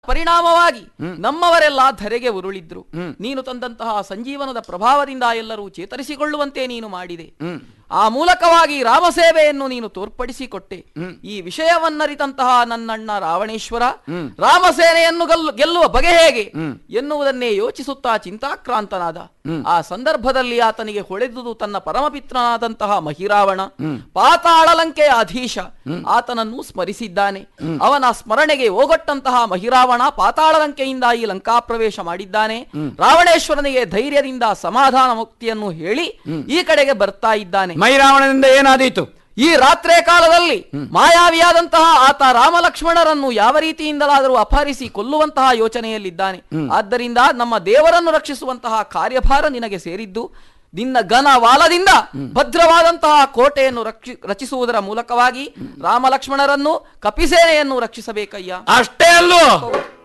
ಪರಿಣಾಮವಾಗಿ ನಮ್ಮವರೆಲ್ಲ ಧರೆಗೆ ಉರುಳಿದ್ರು ನೀನು ತಂದಂತಹ ಸಂಜೀವನದ ಪ್ರಭಾವದಿಂದ ಎಲ್ಲರೂ ಚೇತರಿಸಿಕೊಳ್ಳುವಂತೆ ನೀನು ಮಾಡಿದೆ ಆ ಮೂಲಕವಾಗಿ ರಾಮಸೇವೆಯನ್ನು ನೀನು ತೋರ್ಪಡಿಸಿಕೊಟ್ಟೆ ಈ ವಿಷಯವನ್ನರಿತಂತಹ ನನ್ನಣ್ಣ ರಾವಣೇಶ್ವರ ರಾಮಸೇನೆಯನ್ನು ಗಲ್ಲು- ಗೆಲ್ಲುವ ಬಗೆ ಹೇಗೆ ಎನ್ನುವುದನ್ನೇ ಯೋಚಿಸುತ್ತಾ ಚಿಂತಾಕ್ರಾಂತನಾದ ಆ ಸಂದರ್ಭದಲ್ಲಿ ಆತನಿಗೆ ಹೊಳೆದುದು ತನ್ನ ಪರಮಪಿತ್ರನಾದಂತಹ ಮಹಿರಾವಣ ಪಾತಾಳಲಂಕೆಯ ಅಧೀಶ ಆತನನ್ನು ಸ್ಮರಿಸಿದ್ದಾನೆ ಅವನ ಸ್ಮರಣೆಗೆ ಓಗೊಟ್ಟಂತಹ ಮಹಿರಾವಣ ಪಾತಾಳಲಂಕೆಯಿಂದ ಈ ಲಂಕಾ ಪ್ರವೇಶ ಮಾಡಿದ್ದಾನೆ ರಾವಣೇಶ್ವರನಿಗೆ ಧೈರ್ಯದಿಂದ ಸಮಾಧಾನ ಮುಕ್ತಿಯನ್ನು ಹೇಳಿ ಈ ಕಡೆಗೆ ಬರ್ತಾ ಇದ್ದಾನೆ ಮೈರಾವಣದಿಂದ ಏನಾದೀತು ಈ ರಾತ್ರಿ ಕಾಲದಲ್ಲಿ ಮಾಯಾವಿಯಾದಂತಹ ಆತ ರಾಮ ಲಕ್ಷ್ಮಣರನ್ನು ಯಾವ ರೀತಿಯಿಂದಲಾದರೂ ಅಪಹರಿಸಿ ಕೊಲ್ಲುವಂತಹ ಯೋಚನೆಯಲ್ಲಿದ್ದಾನೆ ಆದ್ದರಿಂದ ನಮ್ಮ ದೇವರನ್ನು ರಕ್ಷಿಸುವಂತಹ ಕಾರ್ಯಭಾರ ನಿನಗೆ ಸೇರಿದ್ದು ನಿನ್ನ ಘನ ವಾಲದಿಂದ ಭದ್ರವಾದಂತಹ ಕೋಟೆಯನ್ನು ರಕ್ಷಿ ರಚಿಸುವುದರ ಮೂಲಕವಾಗಿ ರಾಮ ಲಕ್ಷ್ಮಣರನ್ನು ಕಪಿಸೇನೆಯನ್ನು ರಕ್ಷಿಸಬೇಕಯ್ಯ ಅಷ್ಟೇ ಅಲ್ಲೂ